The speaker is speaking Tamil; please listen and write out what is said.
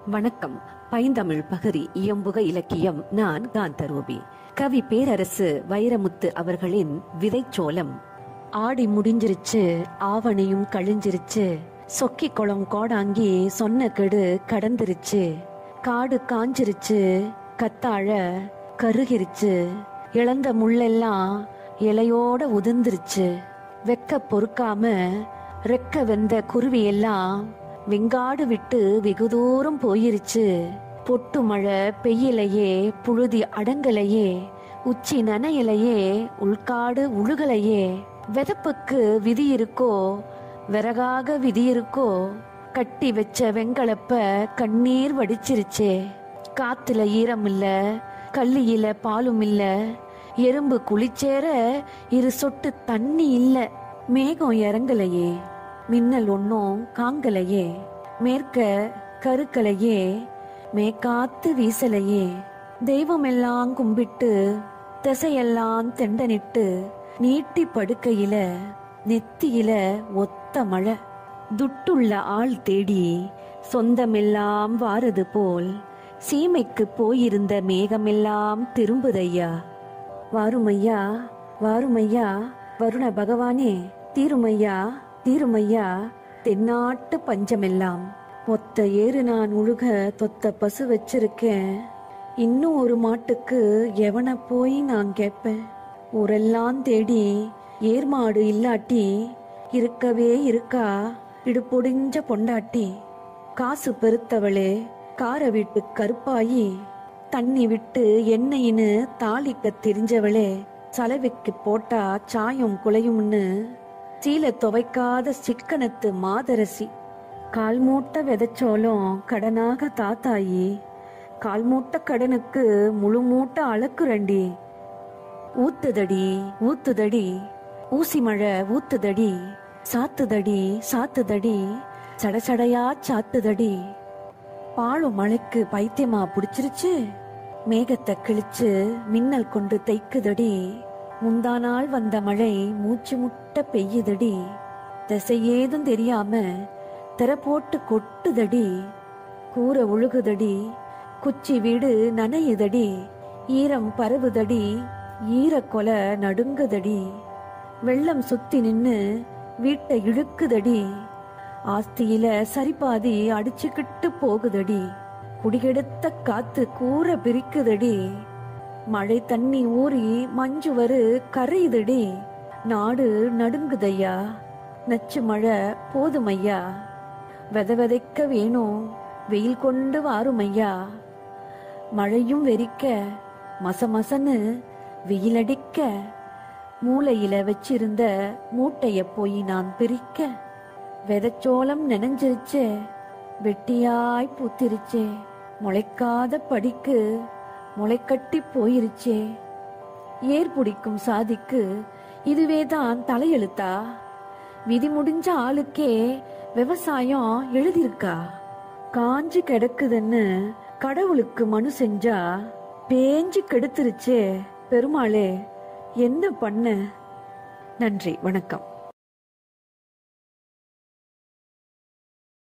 வணக்கம் பைந்தமிழ் பகுதி இயம்புக இலக்கியம் நான் காந்தரூபி கவி பேரரசு வைரமுத்து அவர்களின் விதைச்சோலம் ஆடி முடிஞ்சிருச்சு ஆவணியும் கழிஞ்சிருச்சு சொக்கி குளம் கோடாங்கி சொன்ன கெடு கடந்துருச்சு காடு காஞ்சிருச்சு கத்தாழ கருகிருச்சு இழந்த முள்ளெல்லாம் இலையோட உதிர்ந்துருச்சு வெக்க பொறுக்காம ரெக்க வெந்த குருவி எல்லாம் வெங்காடு விட்டு வெகு தூரம் போயிருச்சு பொட்டு மழை பெய்யலையே புழுதி அடங்கலையே உச்சி நனையலையே உள்காடு உழுகலையே வெதப்புக்கு விதி இருக்கோ விறகாக விதி இருக்கோ கட்டி வச்ச வெங்கலப்ப கண்ணீர் வடிச்சிருச்சே காத்துல ஈரம் இல்ல கள்ளியில பாலும் இல்ல எறும்பு குளிச்சேர இரு சொட்டு தண்ணி இல்ல மேகம் இறங்கலையே மின்னல் ஒன்னும் காங்கலையே மேற்க கருக்கலையே மேக்காத்து வீசலையே தெய்வம் எல்லாம் கும்பிட்டு திசையெல்லாம் தெண்டனிட்டு நீட்டி படுக்கையில நெத்தியில ஒத்த மழை துட்டுள்ள ஆள் தேடி சொந்தமெல்லாம் வாரது போல் சீமைக்கு போயிருந்த மேகமெல்லாம் திரும்புதையா வாருமையா வாருமையா வருண பகவானே தீருமையா தீருமையா தென்னாட்டு பஞ்சமெல்லாம் ஒத்த ஏறு நான் உழுக தொத்த பசு வச்சிருக்கேன் இன்னும் ஒரு மாட்டுக்கு எவனை போய் நான் கேட்பேன் ஊரெல்லாம் தேடி ஏர்மாடு இல்லாட்டி இருக்கவே இருக்கா இடுபொடிஞ்ச பொண்டாட்டி காசு பெருத்தவளே கார வீட்டு கருப்பாயி தண்ணி விட்டு எண்ணெயின்னு தாளிக்க தெரிஞ்சவளே சலவைக்கு போட்டா சாயம் குலையும்னு சீல துவைக்காத சிக்கனத்து மாதரசி கால் மூட்டை விதைச்சோலும் கடனாக தாத்தாயி கால் மூட்டை கடனுக்கு முழு மூட்டை அளக்குறண்டி ஊத்துதடி ஊத்துதடி ஊசி மழை ஊத்துதடி சாத்துதடி சாத்துதடி சடசடையா சாத்துதடி பாழும் மழைக்கு பைத்தியமா புடிச்சிருச்சு மேகத்தை கிழிச்சு மின்னல் கொண்டு தைக்குதடி முந்தா நாள் வந்த மழை மூச்சு முட்ட பெய்யுதடி திசை ஏதும் தெரியாம திற போட்டு கொட்டுதடி கூரை உழுகுதடி குச்சி வீடு நனையுதடி ஈரம் பரவுதடி ஈரக்கொலை நடுங்குதடி வெள்ளம் சுத்தி நின்னு வீட்டை இழுக்குதடி ஆஸ்தியில சரிபாதி அடிச்சுக்கிட்டு போகுதடி குடிகெடுத்த காத்து கூற பிரிக்குதடி மழை தண்ணி ஊறி மஞ்சு வரு கரையுதடி நாடு நடுங்குதையா நச்சு மழை போதுமையா வித விதைக்க வேணும் வெயில் கொண்டு வாருமையா மழையும் வெறிக்க மசமசன்னு வெயிலடிக்க மூளையில வச்சிருந்த மூட்டைய போய் நான் பிரிக்க விதைச்சோளம் நனைஞ்சிருச்சே வெட்டியாய் பூத்திருச்சே முளைக்காத படிக்கு முளைக்கட்டி போயிருச்சே ஏர் பிடிக்கும் சாதிக்கு இதுவேதான் தலையெழுத்தா விதி முடிஞ்ச ஆளுக்கே விவசாயம் எழுதியிருக்கா காஞ்சு கிடக்குதுன்னு கடவுளுக்கு மனு செஞ்சா பேஞ்சு கெடுத்துருச்சே பெருமாளே என்ன பண்ண நன்றி வணக்கம்